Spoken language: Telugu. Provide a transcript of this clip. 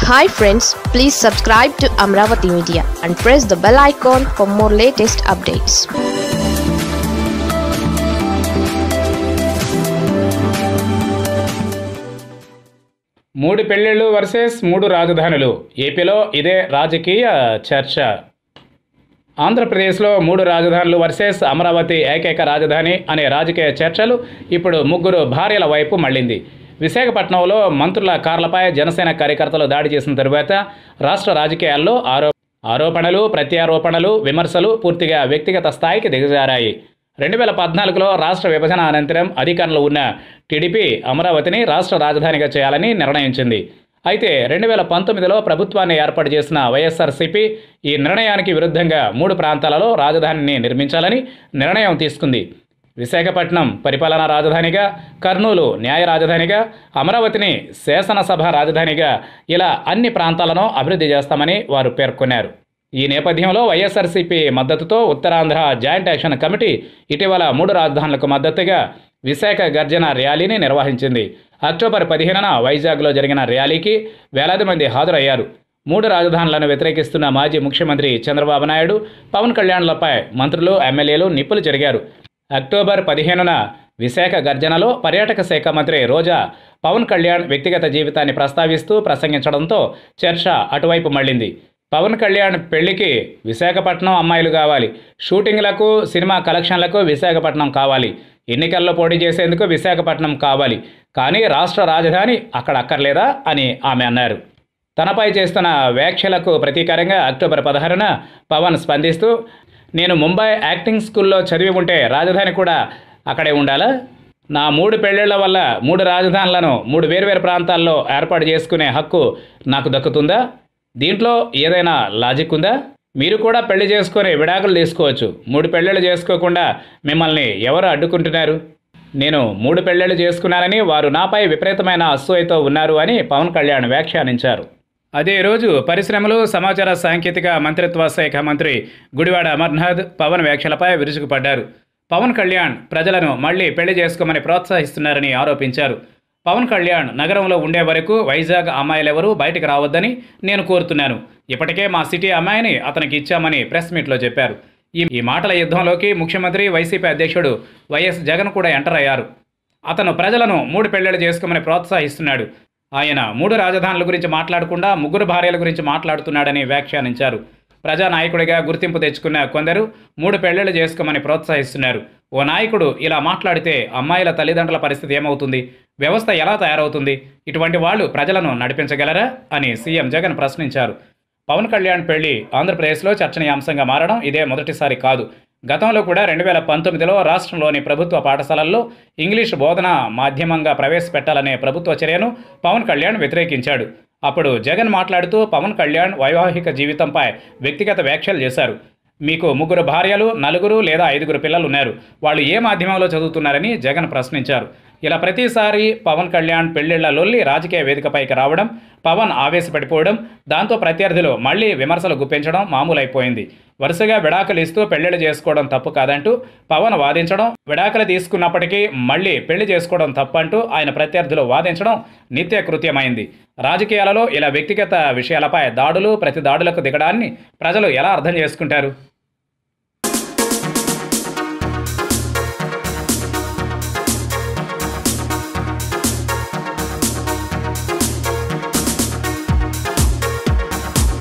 hi friends please subscribe to Amaravati media and press the bell icon for more latest updates మూడు పెళ్లిళ్ళు వర్సెస్ మూడు రాజధానులు ఏపీలో ఇదే రాజకీయ చర్చ ఆంధ్రప్రదేశ్లో మూడు రాజధానులు వర్సెస్ అమరావతి ఏకైక రాజధాని అనే రాజకీయ చర్చలు ఇప్పుడు ముగ్గురు భార్యల వైపు మళ్ళింది విశాఖపట్నంలో మంత్రుల కార్లపై జనసేన కార్యకర్తలు దాడి చేసిన తరువాత రాష్ట్ర రాజకీయాల్లో ఆరో ఆరోపణలు ప్రత్యారోపణలు విమర్శలు పూర్తిగా వ్యక్తిగత స్థాయికి దిగజారాయి రెండు వేల పద్నాలుగులో రాష్ట్ర విభజన అనంతరం అధికారంలో ఉన్న టీడీపీ అమరావతిని రాష్ట్ర రాజధానిగా చేయాలని నిర్ణయించింది అయితే రెండు వేల పంతొమ్మిదిలో ప్రభుత్వాన్ని ఏర్పాటు చేసిన వైఎస్ఆర్సీపీ ఈ నిర్ణయానికి విరుద్ధంగా మూడు ప్రాంతాలలో రాజధానిని నిర్మించాలని నిర్ణయం తీసుకుంది విశాఖపట్నం పరిపాలనా రాజధానిగా కర్నూలు న్యాయ రాజధానిగా అమరావతిని శాసనసభ రాజధానిగా ఇలా అన్ని ప్రాంతాలను అభివృద్ధి చేస్తామని వారు పేర్కొన్నారు ఈ నేపథ్యంలో వైఎస్ఆర్సీపీ మద్దతుతో ఉత్తరాంధ్ర జాయింట్ యాక్షన్ కమిటీ ఇటీవల మూడు రాజధానులకు మద్దతుగా విశాఖ గర్జన ర్యాలీని నిర్వహించింది అక్టోబర్ పదిహేనున వైజాగ్లో జరిగిన ర్యాలీకి వేలాది మంది హాజరయ్యారు మూడు రాజధానులను వ్యతిరేకిస్తున్న మాజీ ముఖ్యమంత్రి చంద్రబాబు నాయుడు పవన్ కళ్యాణ్లపై మంత్రులు ఎమ్మెల్యేలు నిప్పులు జరిగారు అక్టోబర్ పదిహేనున విశాఖ గర్జనలో పర్యాటక శాఖ మంత్రి రోజా పవన్ కళ్యాణ్ వ్యక్తిగత జీవితాన్ని ప్రస్తావిస్తూ ప్రసంగించడంతో చర్చ అటువైపు మళ్ళింది పవన్ కళ్యాణ్ పెళ్లికి విశాఖపట్నం అమ్మాయిలు కావాలి షూటింగ్లకు సినిమా కలెక్షన్లకు విశాఖపట్నం కావాలి ఎన్నికల్లో పోటీ చేసేందుకు విశాఖపట్నం కావాలి కానీ రాష్ట్ర రాజధాని అక్కడ అక్కర్లేదా అని ఆమె అన్నారు తనపై చేస్తున్న వ్యాఖ్యలకు ప్రతీకారంగా అక్టోబర్ పదహారున పవన్ స్పందిస్తూ నేను ముంబై యాక్టింగ్ స్కూల్లో చదివి ఉంటే రాజధాని కూడా అక్కడే ఉండాలా నా మూడు పెళ్ళిళ్ల వల్ల మూడు రాజధానులను మూడు వేర్వేరు ప్రాంతాల్లో ఏర్పాటు చేసుకునే హక్కు నాకు దక్కుతుందా దీంట్లో ఏదైనా లాజిక్ ఉందా మీరు కూడా పెళ్లి చేసుకొని విడాకులు తీసుకోవచ్చు మూడు పెళ్ళిళ్ళు చేసుకోకుండా మిమ్మల్ని ఎవరు అడ్డుకుంటున్నారు నేను మూడు పెళ్ళిళ్ళు చేసుకున్నానని వారు నాపై విపరీతమైన అసూయతో ఉన్నారు అని పవన్ కళ్యాణ్ వ్యాఖ్యానించారు అదే రోజు పరిశ్రమలు సమాచార సాంకేతిక మంత్రిత్వ శాఖ మంత్రి గుడివాడ అమర్నాథ్ పవన్ వ్యాఖ్యలపై విరుచుకుపడ్డారు పవన్ కళ్యాణ్ ప్రజలను మళ్లీ పెళ్లి చేసుకోమని ప్రోత్సహిస్తున్నారని ఆరోపించారు పవన్ కళ్యాణ్ నగరంలో ఉండే వరకు వైజాగ్ అమ్మాయిలెవరూ బయటకు రావద్దని నేను కోరుతున్నాను ఇప్పటికే మా సిటీ అమ్మాయిని అతనికి ఇచ్చామని ప్రెస్ మీట్లో చెప్పారు ఈ ఈ మాటల యుద్ధంలోకి ముఖ్యమంత్రి వైసీపీ అధ్యక్షుడు వైఎస్ జగన్ కూడా ఎంటర్ అయ్యారు అతను ప్రజలను మూడు పెళ్లిళ్ళు చేసుకోమని ప్రోత్సహిస్తున్నాడు ఆయన మూడు రాజధానుల గురించి మాట్లాడకుండా ముగ్గురు భార్యల గురించి మాట్లాడుతున్నాడని వ్యాఖ్యానించారు ప్రజానాయకుడిగా గుర్తింపు తెచ్చుకున్న కొందరు మూడు పెళ్లిళ్ళు చేసుకోమని ప్రోత్సహిస్తున్నారు ఓ నాయకుడు ఇలా మాట్లాడితే అమ్మాయిల తల్లిదండ్రుల పరిస్థితి ఏమవుతుంది వ్యవస్థ ఎలా తయారవుతుంది ఇటువంటి వాళ్ళు ప్రజలను నడిపించగలరా అని సీఎం జగన్ ప్రశ్నించారు పవన్ కళ్యాణ్ పెళ్లి ఆంధ్రప్రదేశ్లో చర్చనీయాంశంగా మారడం ఇదే మొదటిసారి కాదు గతంలో కూడా రెండు వేల పంతొమ్మిదిలో రాష్ట్రంలోని ప్రభుత్వ పాఠశాలల్లో ఇంగ్లీష్ బోధన మాధ్యమంగా ప్రవేశపెట్టాలనే ప్రభుత్వ చర్యను పవన్ కళ్యాణ్ వ్యతిరేకించాడు అప్పుడు జగన్ మాట్లాడుతూ పవన్ కళ్యాణ్ వైవాహిక జీవితంపై వ్యక్తిగత వ్యాఖ్యలు చేశారు మీకు ముగ్గురు భార్యలు నలుగురు లేదా ఐదుగురు పిల్లలు ఉన్నారు వాళ్ళు ఏ మాధ్యమంలో చదువుతున్నారని జగన్ ప్రశ్నించారు ఇలా ప్రతిసారి పవన్ కళ్యాణ్ పెళ్లిళ్ల లొల్లి రాజకీయ వేదికపైకి రావడం పవన్ ఆవేశపడిపోవడం దాంతో ప్రత్యర్థులు మళ్లీ విమర్శలు గుప్పించడం మామూలైపోయింది వరుసగా విడాకులు ఇస్తూ పెళ్లిళ్ళు చేసుకోవడం తప్పు కాదంటూ పవన్ వాదించడం విడాకులు తీసుకున్నప్పటికీ మళ్లీ పెళ్లి చేసుకోవడం తప్పంటూ ఆయన ప్రత్యర్థులు వాదించడం నిత్య కృత్యమైంది రాజకీయాలలో ఇలా వ్యక్తిగత విషయాలపై దాడులు ప్రతి దాడులకు దిగడాన్ని ప్రజలు ఎలా అర్థం చేసుకుంటారు